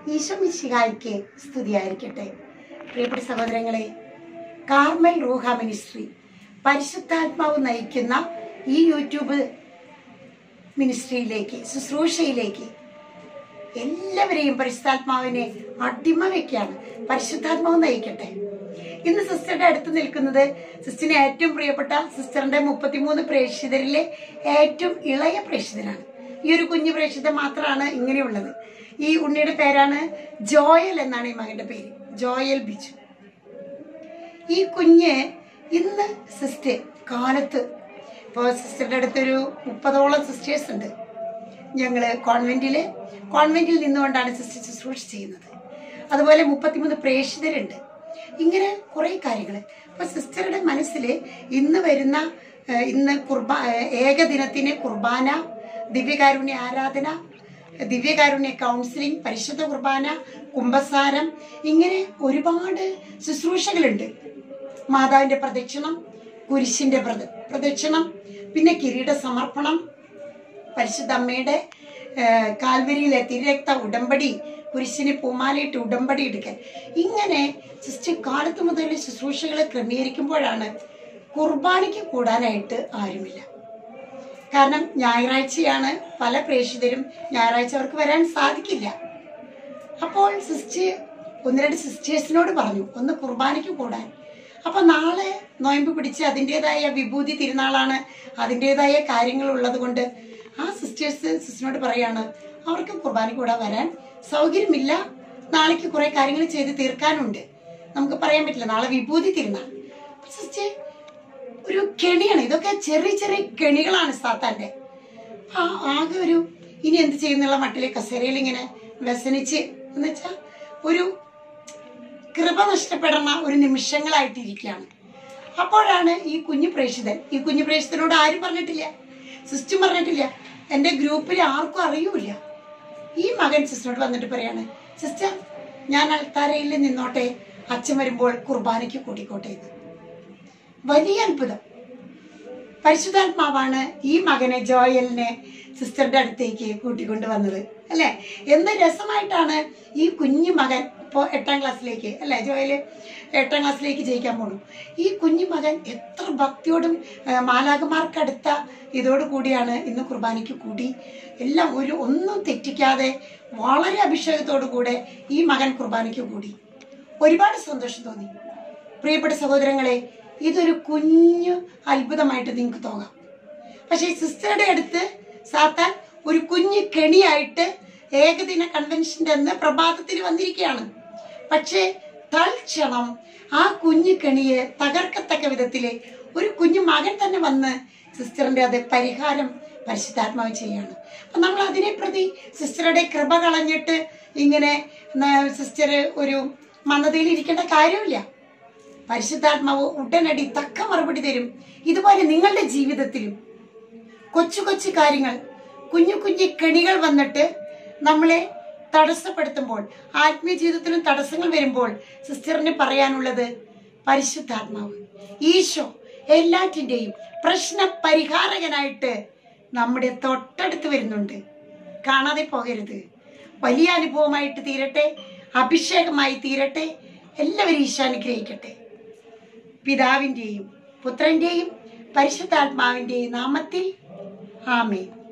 ഈശോ മിശിഹായ്ക്ക് സ്തുതിയായിരിക്കട്ടെ പ്രിയപ്പെട്ട സഹോദരങ്ങളെ കാർമൽ റൂഹ മിനിസ്ട്രി പരിശുദ്ധാത്മാവ് നയിക്കുന്ന ഈ യൂട്യൂബ് മിനിസ്ട്രിയിലേക്ക് ശുശ്രൂഷയിലേക്ക് എല്ലാവരെയും പരിശുദ്ധാത്മാവിനെ അടിമ വെക്കാണ് പരിശുദ്ധാത്മാവ് നയിക്കട്ടെ ഇന്ന് സിസ്റ്ററുടെ അടുത്ത് നിൽക്കുന്നത് സിസ്റ്ററിന് ഏറ്റവും പ്രിയപ്പെട്ട സിസ്റ്ററിന്റെ മുപ്പത്തിമൂന്ന് പ്രേക്ഷിതരിലെ ഏറ്റവും ഇളയ പ്രേക്ഷിതനാണ് ഈ ഒരു കുഞ്ഞു പ്രേക്ഷിതൻ മാത്രമാണ് ഇങ്ങനെയുള്ളത് ഈ ഉണ്ണിയുടെ പേരാണ് ജോയൽ എന്നാണ് ഈ മകന്റെ പേര് ജോയൽ ബിജു ഈ കുഞ്ഞ് ഇന്ന് സിസ്റ്റർ കാലത്ത് ഇപ്പോൾ സിസ്റ്ററുടെ അടുത്തൊരു മുപ്പതോളം സിസ്റ്റേഴ്സ് ഉണ്ട് ഞങ്ങൾ കോൺവെന്റിൽ കോൺവെന്റിൽ നിന്നുകൊണ്ടാണ് സിസ്റ്റർ ശുശ്രൂഷ ചെയ്യുന്നത് അതുപോലെ മുപ്പത്തിമൂന്ന് പ്രേക്ഷിതരുണ്ട് ഇങ്ങനെ കുറേ കാര്യങ്ങൾ അപ്പോൾ സിസ്റ്ററുടെ മനസ്സിൽ ഇന്ന് വരുന്ന ഏഹ്, ഇന്ന് കുർബാ ഏഹ്, ഏകദിനത്തിന് കുർബാന ദിവ്യകാരുണ്യ ആരാധന ദിവ്യകാരുണ്യ കൗൺസിലിംഗ് പരിശുദ്ധ കുർബാന കുംഭസാരം ഇങ്ങനെ ഒരുപാട് ശുശ്രൂഷകളുണ്ട് മാതാവിന്റെ പ്രദക്ഷിണം കുരിശിന്റെ പ്രദ പ്രദക്ഷിണം പിന്നെ കിരീട സമർപ്പണം പരിശുദ്ധ അമ്മയുടെ ഏഹ്, കാൽവരിയിലെ തിരക്ത ഉടമ്പടി കുരിശിന് പൂമാലയിട്ട് ഉടമ്പടി എടുക്കൽ ഇങ്ങനെ സിസ്റ്റർ കാലത്ത് മുതൽ ശുശ്രൂഷകൾ ക്രമീകരിക്കുമ്പോഴാണ് കുർബാനയ്ക്ക് കൂടാനായിട്ട് ആരുമില്ല കാരണം ഞായറാഴ്ചയാണ് പല പ്രേക്ഷിതരും ഞായറാഴ്ച അവർക്ക് വരാൻ സാധിക്കില്ല അപ്പോൾ സിസ്റ്റർ ഒന്ന് രണ്ട് സിസ്റ്റേഴ്സിനോട് പറഞ്ഞു ഒന്ന് കുർബാനയ്ക്ക് കൂടാൻ അപ്പൊ നാളെ നോയമ്പ് പിടിച്ച് അതിൻ്റെതായ വിഭൂതി തിരുനാളാണ് അതിൻ്റെതായ കാര്യങ്ങൾ ഉള്ളത് കൊണ്ട് ആ സിസ്റ്റേഴ്സ് സിസ്റ്ററിനോട് പറയാണ് അവർക്ക് കുർബാനയ്ക്ക് കൂടാൻ വരാൻ സൗകര്യമില്ല നാളേക്ക് കുറെ കാര്യങ്ങൾ ചെയ്ത് തീർക്കാനുണ്ട് നമുക്ക് പറയാൻ പറ്റില്ല നാളെ വിഭൂതി തിരുനാൾ സിസ്റ്റർ ഒരു കെണിയാണ് ഇതൊക്കെ ചെറിയ ചെറിയ കെണികളാണ് സാത്താന്റെ ആ ആകെ ഒരു ഇനി എന്ത് ചെയ്യുന്നുള്ള മട്ടിലെ കസേരയിൽ ഇങ്ങനെ വ്യസനിച്ച് എന്ന് വെച്ചാൽ ഒരു കൃപ നഷ്ടപ്പെടുന്ന ഒരു നിമിഷങ്ങളായിട്ടിരിക്കുകയാണ് അപ്പോഴാണ് ഈ കുഞ്ഞു പ്രേക്ഷിതൻ ഈ കുഞ്ഞു പ്രേക്ഷിതനോട് ആരും പറഞ്ഞിട്ടില്ല സിസ്റ്റം പറഞ്ഞിട്ടില്ല എൻ്റെ ഗ്രൂപ്പിൽ ആർക്കും അറിയൂല ഈ മകൻ സിസ്റ്ററോട് വന്നിട്ട് പറയാണ് സിസ്റ്റർ ഞാൻ അൾത്താരയിൽ നിന്നോട്ടെ അച്ഛൻ വരുമ്പോൾ കുർബാനയ്ക്ക് കൂട്ടിക്കോട്ടെ എന്ന് വലിയ അത്ഭുതം പരിശുദ്ധാത്മാവാണ് ഈ മകനെ ജോയലിനെ സിസ്റ്ററുടെ അടുത്തേക്ക് കൂട്ടിക്കൊണ്ട് വന്നത് അല്ലെ എന്ത് രസമായിട്ടാണ് ഈ കുഞ്ഞു മകൻ ഇപ്പോൾ എട്ടാം ക്ലാസ്സിലേക്ക് അല്ലെ ജോയല് എട്ടാം ക്ലാസ്സിലേക്ക് ജയിക്കാൻ പോണു ഈ കുഞ്ഞു മകൻ എത്ര ഭക്തിയോടും ആ, മാലാകമാർക്കടുത്ത ഇതോടു കൂടിയാണ് ഇന്ന് കുർബാനയ്ക്ക് കൂടി എല്ലാം ഒരു ഒന്നും തെറ്റിക്കാതെ വളരെ അഭിഷേകത്തോടു കൂടെ ഈ മകൻ കുർബാനയ്ക്ക് കൂടി ഒരുപാട് സന്തോഷം തോന്നി പ്രിയപ്പെട്ട സഹോദരങ്ങളെ ഇതൊരു കുഞ്ഞു അത്ഭുതമായിട്ട് നിങ്ങൾക്ക് തോന്നാം പക്ഷേ സിസ്റ്ററുടെ അടുത്ത് സാത്താൻ ഒരു കുഞ്ഞു കെണിയായിട്ട് ഏകദിന കൺവെൻഷന്റെ അന്ന് പ്രഭാതത്തിൽ വന്നിരിക്കുകയാണ് പക്ഷേ തൽക്ഷണം ആ കുഞ്ഞു കെണിയെ തകർക്കത്തക്ക വിധത്തില് ഒരു കുഞ്ഞു മകൻ തന്നെ വന്ന് സിസ്റ്ററിന്റെ അത് പരിഹാരം പരിശുദ്ധാത്മാവ് ചെയ്യാണ് അപ്പൊ നമ്മൾ അതിനെ പ്രതി സിസ്റ്ററുടെ കൃപ കളഞ്ഞിട്ട് ഇങ്ങനെ സിസ്റ്റർ ഒരു മന്ദതയിൽ ഇരിക്കേണ്ട കാര്യമില്ല പരിശുദ്ധാത്മാവ് ഉടനടി തക്ക മറുപടി തരും ഇതുപോലെ നിങ്ങളുടെ ജീവിതത്തിലും കൊച്ചു കൊച്ചു കാര്യങ്ങൾ കുഞ്ഞു കുഞ്ഞു കെണികൾ വന്നിട്ട് നമ്മളെ തടസ്സപ്പെടുത്തുമ്പോൾ ആത്മീയ ജീവിതത്തിലും തടസ്സങ്ങൾ വരുമ്പോൾ സിസ്റ്ററിന് പറയാനുള്ളത് പരിശുദ്ധാത്മാവ് ഈശോ എല്ലാറ്റിൻ്റെയും പ്രശ്ന പരിഹാരകനായിട്ട് നമ്മുടെ തൊട്ടടുത്ത് വരുന്നുണ്ട് കാണാതെ പോകരുത് വലിയ അനുഭവമായിട്ട് തീരട്ടെ അഭിഷേകമായി തീരട്ടെ എല്ലാവരും ഈശോ അനുഗ്രഹിക്കട്ടെ പിതാവിൻ്റെയും പുത്രൻ്റെയും പരിശുദ്ധാത്മാവിൻ്റെയും നാമത്തിൽ ആമേ